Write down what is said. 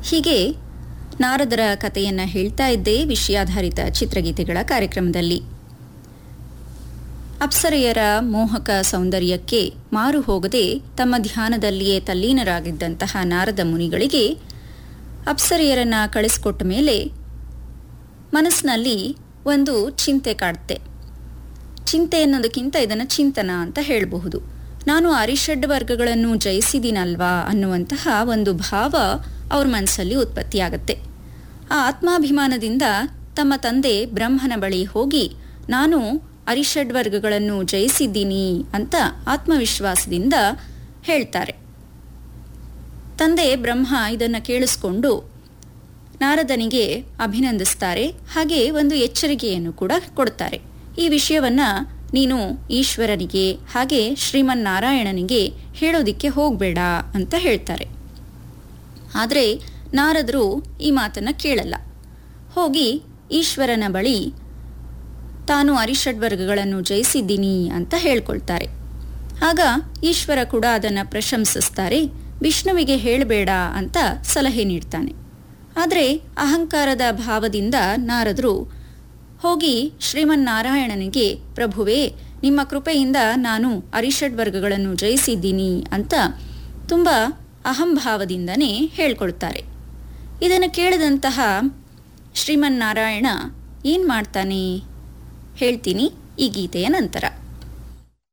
ಹೀಗೆ ನಾರದರ ಕಥೆಯನ್ನು ಹೇಳ್ತಾ ಇದ್ದೇ ವಿಷಯಾಧಾರಿತ ಚಿತ್ರಗೀತೆಗಳ ಕಾರ್ಯಕ್ರಮದಲ್ಲಿ ಅಪ್ಸರೆಯರ ಮೋಹಕ ಸೌಂದರ್ಯಕ್ಕೆ ಮಾರು ಹೋಗದೆ ತಮ್ಮ ಧ್ಯಾನದಲ್ಲಿಯೇ ತಲ್ಲೀನರಾಗಿದ್ದಂತಹ ನಾರದ ಮುನಿಗಳಿಗೆ ಅಪ್ಸರೆಯರನ್ನ ಕಳಿಸ್ಕೊಟ್ಟ ಮೇಲೆ ಮನಸ್ಸಿನಲ್ಲಿ ಒಂದು ಚಿಂತೆ ಕಾಡುತ್ತೆ ಚಿಂತೆ ಅನ್ನೋದಕ್ಕಿಂತ ಇದನ್ನು ಚಿಂತನ ಅಂತ ಹೇಳಬಹುದು ನಾನು ಅರಿಷಡ್ ವರ್ಗಗಳನ್ನು ಜಯಿಸಿದ್ದೀನಲ್ವಾ ಅನ್ನುವಂತಹ ಒಂದು ಭಾವ ಅವ್ರ ಮನಸ್ಸಲ್ಲಿ ಉತ್ಪತ್ತಿಯಾಗತ್ತೆ ಆ ಆತ್ಮಾಭಿಮಾನದಿಂದ ತಮ್ಮ ತಂದೆ ಬ್ರಹ್ಮನ ಬಳಿ ಹೋಗಿ ನಾನು ಅರಿಷಡ್ ವರ್ಗಗಳನ್ನು ಜಯಿಸಿದ್ದೀನಿ ಅಂತ ಆತ್ಮವಿಶ್ವಾಸದಿಂದ ಹೇಳ್ತಾರೆ ತಂದೆ ಬ್ರಹ್ಮ ಇದನ್ನು ಕೇಳಿಸ್ಕೊಂಡು ನಾರದನಿಗೆ ಅಭಿನಂದಿಸ್ತಾರೆ ಹಾಗೆ ಒಂದು ಎಚ್ಚರಿಕೆಯನ್ನು ಕೂಡ ಕೊಡ್ತಾರೆ ಈ ವಿಷಯವನ್ನ ನೀನು ಈಶ್ವರನಿಗೆ ಹಾಗೆ ಶ್ರೀಮನ್ನಾರಾಯಣನಿಗೆ ಹೇಳೋದಿಕ್ಕೆ ಹೋಗಬೇಡ ಅಂತ ಹೇಳ್ತಾರೆ ಆದರೆ ನಾರದರು ಈ ಮಾತನ್ನ ಕೇಳಲ್ಲ ಹೋಗಿ ಈಶ್ವರನ ಬಳಿ ತಾನು ಅರಿಷಡ್ವರ್ಗಗಳನ್ನು ಜಯಿಸಿದ್ದೀನಿ ಅಂತ ಹೇಳ್ಕೊಳ್ತಾರೆ ಆಗ ಈಶ್ವರ ಕೂಡ ಅದನ್ನು ಪ್ರಶಂಸಿಸ್ತಾರೆ ವಿಷ್ಣುವಿಗೆ ಹೇಳಬೇಡ ಅಂತ ಸಲಹೆ ನೀಡ್ತಾನೆ ಆದರೆ ಅಹಂಕಾರದ ಭಾವದಿಂದ ನಾರದರು ಹೋಗಿ ಶ್ರೀಮನ್ನಾರಾಯಣನಿಗೆ ಪ್ರಭುವೇ ನಿಮ್ಮ ಕೃಪೆಯಿಂದ ನಾನು ಅರಿಷಡ್ ವರ್ಗಗಳನ್ನು ಜಯಿಸಿದ್ದೀನಿ ಅಂತ ತುಂಬ ಅಹಂಭಾವದಿಂದನೇ ಹೇಳ್ಕೊಳ್ತಾರೆ ಇದನ್ನು ಕೇಳಿದಂತಹ ಶ್ರೀಮನ್ನಾರಾಯಣ ಏನು ಮಾಡ್ತಾನೆ ಹೇಳ್ತೀನಿ ಈ ಗೀತೆಯ ನಂತರ